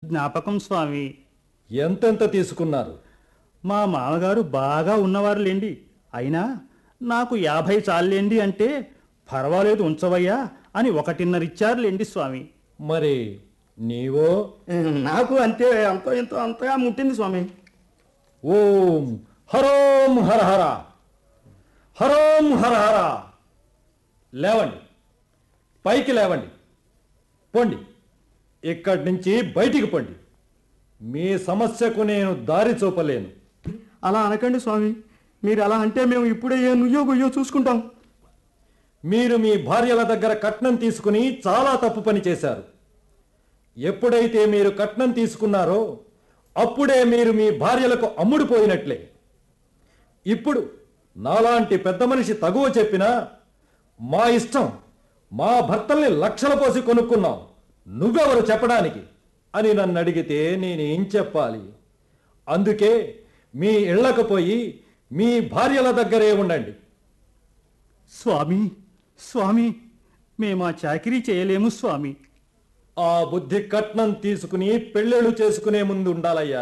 జ్ఞాపకం స్వామి ఎంతెంత తీసుకున్నారు మా మామగారు బాగా ఉన్నవారులేండి అయినా నాకు యాభై చాలండి అంటే పర్వాలేదు ఉంచవయ్యా అని ఒకటిన్నర ఇచ్చారులేండి స్వామి మరి నీవో నాకు అంతే అంతో ఇంతో అంతగా ముట్టింది స్వామి ఓం హరోం హర హర హరోం హర హర లేవండి పైకి లేవండి పొండి ఇక్కడి నుంచి బయటికి పొండి మీ సమస్యకు నేను దారి చూపలేను అలా అనకండి స్వామి మీరు అలా అంటే మేము ఇప్పుడే ఏ నుయ్యో గుయ్యో చూసుకుంటాం మీరు మీ భార్యల దగ్గర కట్నం తీసుకుని చాలా తప్పు పని చేశారు ఎప్పుడైతే మీరు కట్నం తీసుకున్నారో అప్పుడే మీరు మీ భార్యలకు అమ్ముడుపోయినట్లే ఇప్పుడు నాలాంటి పెద్ద మనిషి తగువ చెప్పినా మా ఇష్టం మా భర్తల్ని లక్షల పోసి కొనుక్కున్నాం నువ్వెవరు చెప్పడానికి అని నన్ను అడిగితే నేనేం చెప్పాలి అందుకే మీ ఇళ్లకు పోయి మీ భార్యల దగ్గరే ఉండండి స్వామి స్వామి మేము ఆ చాకిరీ చేయలేము స్వామి ఆ బుద్ధి కట్నం తీసుకుని పెళ్ళిళ్ళు చేసుకునే ముందు ఉండాలయ్యా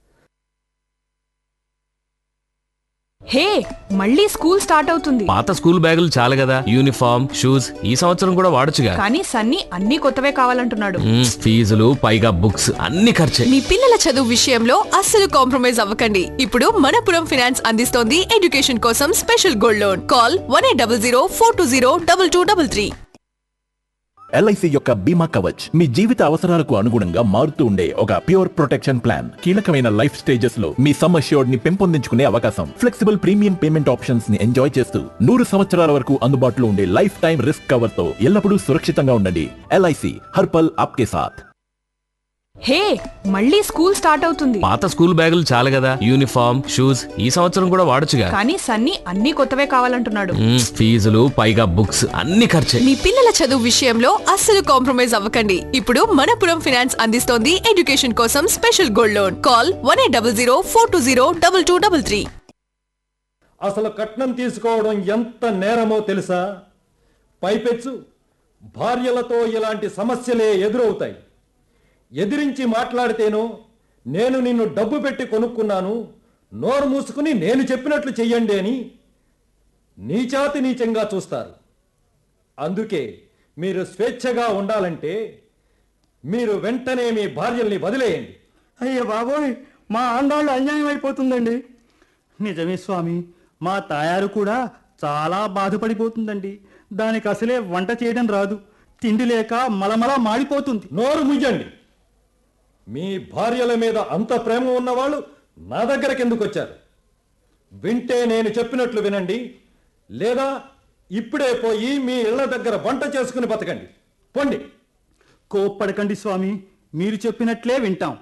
హే మళ్ళీ స్కూల్ స్టార్ట్ అవుతుంది పాత స్కూల్ బ్యాగులు చాలు కదా యూనిఫామ్ షూస్ ఈ సంవత్సరం కూడా వాడొచ్చుగా కానీ సన్నీ అన్ని కొత్తవే కావాలంటున్నాడు మ్మ్, ఫీజులు పైగా బుక్స్ అన్ని ఖర్చే మీ పిల్లల చదువు విషయంలో అస్సలు కాంప్రమైజ్ అవ్వకండి ఇప్పుడు మనపురం ఫైనాన్స్ అందిస్తోంది ఎడ్యుకేషన్ కోసం special gold loan call one eight double zero four two zero double two double three LIC యొక్క బీమా కవచ్ మీ జీవిత అవసరాలకు అనుగుణంగా మారుతూ ఉండే ఒక ప్యూర్ ప్రొటెక్షన్ ప్లాన్ కీలకమైన లైఫ్ స్టేజెస్ లో మీ సమ్ అష్యూర్డ్ ని పెంపొందించుకునే అవకాశం ఫ్లెక్సిబుల్ ప్రీమియం పేమెంట్ ఆప్షన్స్ ని ఎంజాయ్ చేస్తూ నూరు సంవత్సరాల వరకు అందుబాటులో ఉండే లైఫ్ టైం రిస్క్ కవర్ తో ఎల్లప్పుడూ సురక్షితంగా ఉండండి ఎల్ఐసి హర్పల్ ఆప్కే సాథ్ హే మళ్ళీ స్కూల్ స్టార్ట్ అవుతుంది పాత స్కూల్ బ్యాగులు చాలు కదా యూనిఫామ్ షూస్ ఈ సంవత్సరం కూడా వాడొచ్చుగా కానీ సన్నీ అన్ని కొత్తవే కావాలంటున్నాడు మ్మ్, ఫీజులు పైగా బుక్స్ అన్ని ఖర్చే మీ పిల్లల చదువు విషయంలో అస్సలు కాంప్రమైజ్ అవ్వకండి ఇప్పుడు మనపురం ఫైనాన్స్ అందిస్తోంది ఎడ్యుకేషన్ కోసం special gold loan call one eight double zero four two zero double two double three అసలు కట్నం తీసుకోవడం ఎంత నేరమో తెలుసా పైపెచ్చు భార్యలతో ఇలాంటి సమస్యలే ఎదురవుతాయి ఎదిరించి మాట్లాడితేనో నేను నిన్ను డబ్బు పెట్టి కొనుక్కున్నాను నోరు మూసుకుని నేను చెప్పినట్లు చెయ్యండి అని నీచాతి నీచంగా చూస్తారు అందుకే మీరు స్వేచ్ఛగా ఉండాలంటే మీరు వెంటనే మీ భార్యల్ని వదిలేయండి అయ్యే బాబోయ్ మా ఆండాళ్ళు అన్యాయం అయిపోతుందండి నిజమే స్వామి మా తాయారు కూడా చాలా బాధపడిపోతుందండి దానికి అసలే వంట చేయడం రాదు తిండి లేక మలమల మాడిపోతుంది నోరు ముయ్యండి మీ భార్యల మీద అంత ప్రేమ ఉన్నవాళ్ళు నా దగ్గరకు ఎందుకు వచ్చారు వింటే నేను చెప్పినట్లు వినండి లేదా ఇప్పుడే పోయి మీ ఇళ్ల దగ్గర వంట చేసుకుని బతకండి పొండి కోప్పడకండి స్వామి మీరు చెప్పినట్లే వింటాం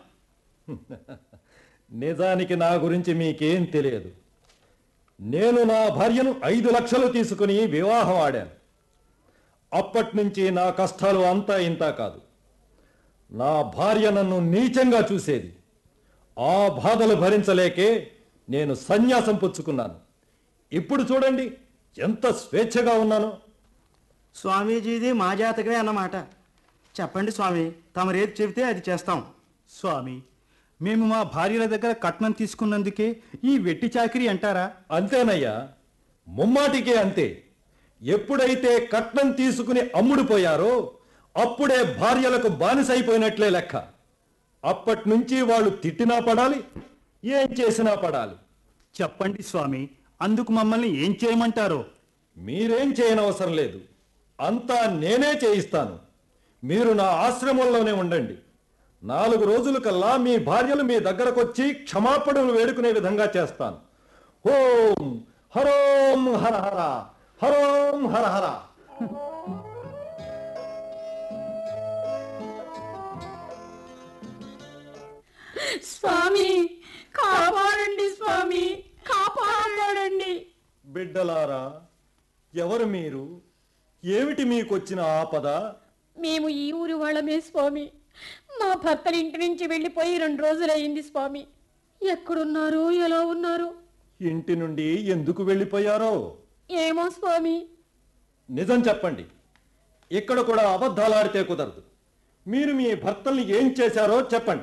నిజానికి నా గురించి మీకేం తెలియదు నేను నా భార్యను ఐదు లక్షలు తీసుకుని వివాహం ఆడాను అప్పటి నుంచి నా కష్టాలు అంతా ఇంత కాదు నా భార్య నన్ను నీచంగా చూసేది ఆ బాధలు భరించలేకే నేను సన్యాసం పుచ్చుకున్నాను ఇప్పుడు చూడండి ఎంత స్వేచ్ఛగా ఉన్నానో స్వామీజీది మా జాతకమే అన్నమాట చెప్పండి స్వామి తమరేది చెబితే అది చేస్తాం స్వామి మేము మా భార్యల దగ్గర కట్నం తీసుకున్నందుకే ఈ వెట్టి చాకిరీ అంటారా అంతేనయ్యా ముమ్మాటికే అంతే ఎప్పుడైతే కట్నం తీసుకుని అమ్ముడుపోయారో అప్పుడే భార్యలకు బానిసైపోయినట్లే లెక్క అప్పటి నుంచి వాళ్ళు తిట్టినా పడాలి ఏం చేసినా పడాలి చెప్పండి స్వామి అందుకు మమ్మల్ని ఏం చేయమంటారో మీరేం చేయనవసరం లేదు అంతా నేనే చేయిస్తాను మీరు నా ఆశ్రమంలోనే ఉండండి నాలుగు రోజుల కల్లా మీ భార్యలు మీ దగ్గరకొచ్చి క్షమాపణలు వేడుకునే విధంగా చేస్తాను ఓం హరోం హర హర హరోం హర హర స్వామి కాపాడండి స్వామి కాపాడండి బిడ్డలారా ఎవరు మీరు ఏమిటి మీకొచ్చిన ఆపద మేము ఈ ఊరు వాళ్ళమే స్వామి మా భర్తలు ఇంటి నుంచి వెళ్ళిపోయి రెండు రోజులయ్యింది స్వామి ఎక్కడున్నారు ఎలా ఉన్నారు ఇంటి నుండి ఎందుకు వెళ్ళిపోయారో ఏమో స్వామి నిజం చెప్పండి ఇక్కడ కూడా అబద్ధాలాడితే కుదరదు మీరు మీ భర్తల్ని ఏం చేశారో చెప్పండి